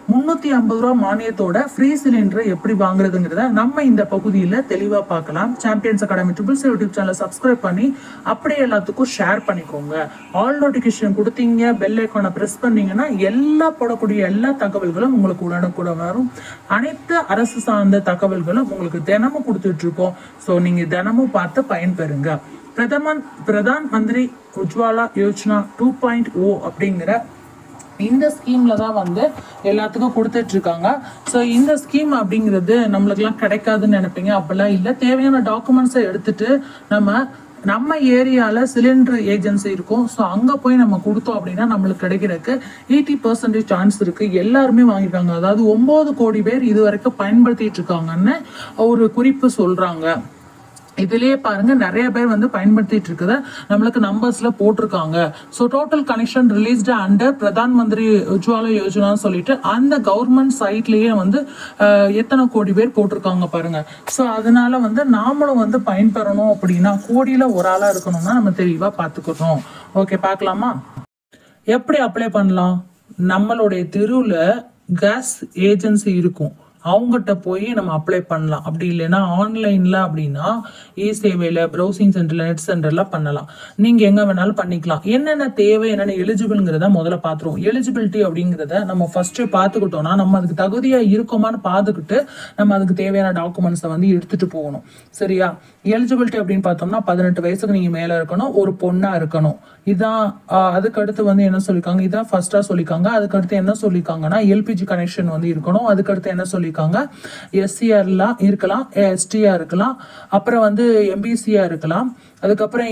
முன்னூத்தி ஐம்பது ரூபா மானியத்தோட ஃப்ரீ சிலிண்டரை எப்படி வாங்குறதுங்கிறத நம்ம இந்த பகுதியில் தெளிவா பார்க்கலாம் சாம்பியன்ஸ் அகாடமி ட்ரிபிள்ஸ் யூடியூப் சேனலை சப்ஸ்கிரைப் பண்ணி அப்படியே எல்லாத்துக்கும் ஷேர் பண்ணிக்கோங்க ஆல் நோட்டிஃபிகேஷன் கொடுத்தீங்க பெல் ஐக்கானை ப்ரெஸ் பண்ணீங்கன்னா எல்லா போடக்கூடிய எல்லா தகவல்களும் உங்களுக்கு உடனுக்குடன் வரும் அனைத்து அரசு சார்ந்த தகவல்களும் உங்களுக்கு தினமும் கொடுத்துட்டு இருக்கோம் ஸோ நீங்க தினமும் பார்த்து பயன்பெறுங்க பிரதமன் Pradhan Mantri Ujjwala Yojana two point O அப்படிங்கிற இந்த ஸ்கீம்ல தான் வந்து எல்லாத்துக்கும் கொடுத்துட்டு இருக்காங்க ஸோ இந்த ஸ்கீம் அப்படிங்கிறது நம்மளுக்குலாம் கிடைக்காதுன்னு நினைப்பீங்க அப்படிலாம் இல்லை தேவையான டாக்குமெண்ட்ஸை எடுத்துட்டு நம்ம நம்ம ஏரியாவில் சிலிண்டர் ஏஜென்சி இருக்கும் ஸோ அங்கே போய் நம்ம கொடுத்தோம் அப்படின்னா நம்மளுக்கு கிடைக்கிறதுக்கு எயிட்டி பர்சன்டேஜ் சான்ஸ் இருக்கு எல்லாருமே வாங்கியிருக்காங்க அதாவது ஒன்பது கோடி பேர் இது வரைக்கும் பயன்படுத்திட்டு இருக்காங்கன்னு ஒரு குறிப்பு சொல்றாங்க இதுலயே பாருங்க நிறைய பேர் வந்து பயன்படுத்திட்டு இருக்கத நம்மளுக்கு நம்பர்ஸ்ல போட்டிருக்காங்க so total connection released under Pradhan Mantri Ujjwala யோஜனான்னு சொல்லிட்டு அந்த கவர்மெண்ட் சைட்லயே வந்து அஹ், எத்தனை கோடி பேர் போட்டிருக்காங்க பாருங்க ஸோ அதனால வந்து நாமளும் வந்து பயன்பெறணும் அப்படின்னா கோடியில ஒரு ஆளா இருக்கணும்னா நம்ம தெளிவா பார்த்துக்கணும் ஓகே பார்க்கலாமா எப்படி அப்ளை பண்ணலாம் நம்மளுடைய தெருவில் கேஸ் ஏஜென்சி இருக்கும் அவங்ககிட்ட போய் நம்ம அப்ளை பண்ணலாம் அப்படி இல்லைன்னா ஆன்லைனில் அப்படின்னா இ சேவையில் ப்ரௌசிங் சென்டரில் நெட் சென்டரில் பண்ணலாம் நீங்கள் எங்கே வேணாலும் பண்ணிக்கலாம் என்னென்ன தேவை என்னென்ன எலிஜிபிள்ங்கிறத முதல்ல பார்த்துருவோம் எலிஜிபிலிட்டி அப்படிங்கிறத நம்ம ஃபஸ்ட்டு பார்த்துக்கிட்டோம்னா நம்ம அதுக்கு தகுதியாக இருக்கோமான்னு பார்த்துக்கிட்டு நம்ம அதுக்கு தேவையான டாக்குமெண்ட்ஸை வந்து எடுத்துகிட்டு போகணும் சரியா எலிஜிபிலிட்டி அப்படின்னு பார்த்தோம்னா பதினெட்டு வயசுக்கு நீங்கள் மேலே இருக்கணும் ஒரு பொண்ணாக இருக்கணும் இதான் ஆஹ், அதுக்கு அடுத்து வந்து என்ன சொல்லியிருக்காங்க இதான் ஃபர்ஸ்டா சொல்லியிருக்காங்க அதுக்கு அடுத்து என்ன சொல்லியிருக்காங்கன்னா எல்பிஜி கனெக்ஷன் வந்து இருக்கணும் அதுக்கு அடுத்து என்ன சொல்லியிருக்காங்க எஸ்சிஆர்லாம் இருக்கலாம் எஸ்டிஆர் இருக்கலாம் அப்புறம் வந்து எம்பிசிஆர் இருக்கலாம் அதுக்கப்புறம்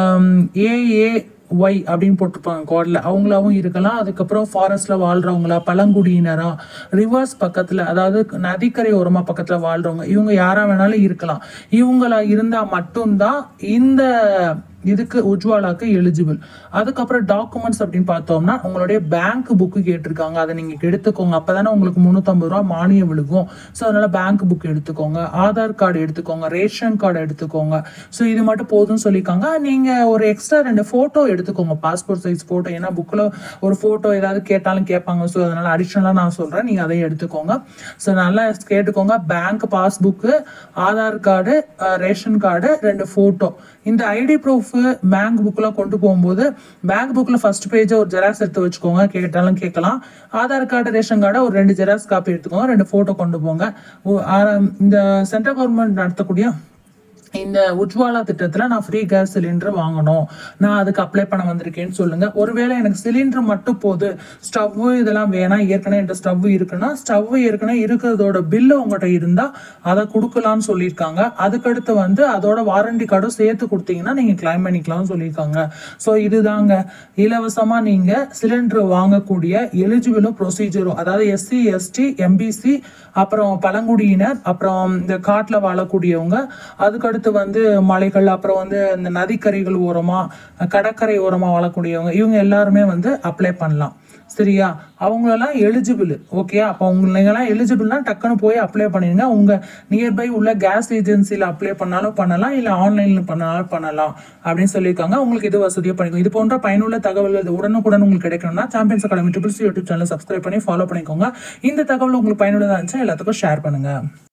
ஏஏ ஒய் அப்படின்னு போட்டிருப்பாங்க கோடில் அவங்களாவும் இருக்கலாம் அதுக்கப்புறம் ஃபாரஸ்ட்ல வாழ்றவங்களா பழங்குடியினரா ரிவர்ஸ் பக்கத்துல அதாவது நதிக்கரை ஓரமா பக்கத்துல வாழ்றவங்க இவங்க யாரா வேணாலும் இருக்கலாம் இவங்களா இருந்தா மட்டும்தான் இந்த இதுக்கு உஜ்வாலாக்கு எலிஜிபிள் அதுக்கப்புறம் டாக்குமெண்ட்ஸ் அப்படின்னு பார்த்தோம்னா உங்களுடைய பேங்க் புக்கு கேட்டிருக்காங்க அதை நீங்க எடுத்துக்கோங்க அப்பதானே உங்களுக்கு முந்நூற்றம்பது ரூபா மானியம் விழுகும் ஸோ அதனால பேங்க் புக் எடுத்துக்கோங்க ஆதார் கார்டு எடுத்துக்கோங்க ரேஷன் கார்டு எடுத்துக்கோங்க ஸோ இது மட்டும் போதும்னு சொல்லியிருக்காங்க நீங்க ஒரு எக்ஸ்ட்ரா ரெண்டு ஃபோட்டோ எடுத்துக்கோங்க பாஸ்போர்ட் சைஸ் ஃபோட்டோ ஏன்னா புக்கில் ஒரு ஃபோட்டோ ஏதாவது கேட்டாலும் கேட்பாங்க ஸோ அதனால அடிஷ்னலாக நான் சொல்றேன் நீங்க அதையும் எடுத்துக்கோங்க ஸோ நல்லா கேட்டுக்கோங்க bank passbook Aadhaar card ration card ரெண்டு ஃபோட்டோ இந்த ஐடி ப்ரூஃப் பேங்க் புக்கில் கொண்டு போகும்போது பேங்க் புக்கில் ஃபர்ஸ்ட் பேஜை ஒரு ஜெராக்ஸ் எடுத்து வச்சுக்கோங்க கேட்டாலும் கேட்கலாம் ஆதார் கார்டு ரேஷன் கார்டை ஒரு ரெண்டு ஜெராக்ஸ் காப்பி எடுத்துக்கோங்க ரெண்டு ஃபோட்டோ கொண்டு போங்க உ- ஆர- இந்த சென்ட்ரல் கவர்மெண்ட் நடத்தக்கூடிய இந்த உஜ்வாலா திட்டத்துல நான் ஃப்ரீ கேஸ் சிலிண்டர் வாங்கணும் நான் அதுக்கு அப்ளை பண்ண வந்திருக்கேன்னு சொல்லுங்க ஒருவேளை எனக்கு சிலிண்டர் மட்டும் போது ஸ்டவ் இதெல்லாம் வேணாம் ஏற்கனவே என்கிட்ட ஸ்டவ் இருக்குன்னா ஸ்டவ் ஏற்கனவே இருக்கிறதோட பில்லு உங்கள்கிட்ட இருந்தா அதை கொடுக்கலாம்னு சொல்லியிருக்காங்க அதுக்கடுத்து வந்து அதோட வாரண்டி கார்டும் சேர்த்து கொடுத்தீங்கன்னா நீங்க கிளைம் பண்ணிக்கலாம்னு சொல்லியிருக்காங்க ஸோ இதுதாங்க இலவசமா நீங்க சிலிண்டர் வாங்கக்கூடிய எலிஜிபிளும் ப்ரொசீஜரும் அதாவது எஸ்சி எஸ்டி எம்பிசி அப்புறம் பழங்குடியினர் அப்புறம் இந்த காட்டுல வாழக்கூடியவங்க அதுக்கடுத்து வந்து மலைகள் அப்புறம் வந்து இந்த நதிக்கரைகள் ஓரமா கடற்கரை ஓரமா வாழக்கூடியவங்க இவங்க எல்லாருமே வந்து அப்ளை பண்ணலாம் சரியா அவங்களெல்லாம் எலிஜிபிள் ஓகே அப்போ உங்களெல்லாம் எலிஜிபிள்னா டக்குன்னு போய் அப்ளை பண்ணிடுங்க உங்க நியர்பை உள்ள கேஸ் ஏஜென்சியில் அப்ளை பண்ணாலும் பண்ணலாம் இல்லை ஆன்லைனில் பண்ணாலும் பண்ணலாம் அப்படின்னு சொல்லியிருக்காங்க உங்களுக்கு இது வசதியாக பண்ணிக்கோங்க இது போன்ற பயனுள்ள தகவல்கள் உடனுக்குடன் உங்களுக்கு கிடைக்கணும்னா champions academy triples YouTube channel subscribe பண்ணி ஃபாலோ பண்ணிக்கோங்க இந்த தகவல் உங்களுக்கு பயனுள்ளதாக இருந்துச்சா எல்லாத்துக்கும் ஷேர் பண்ணுங்க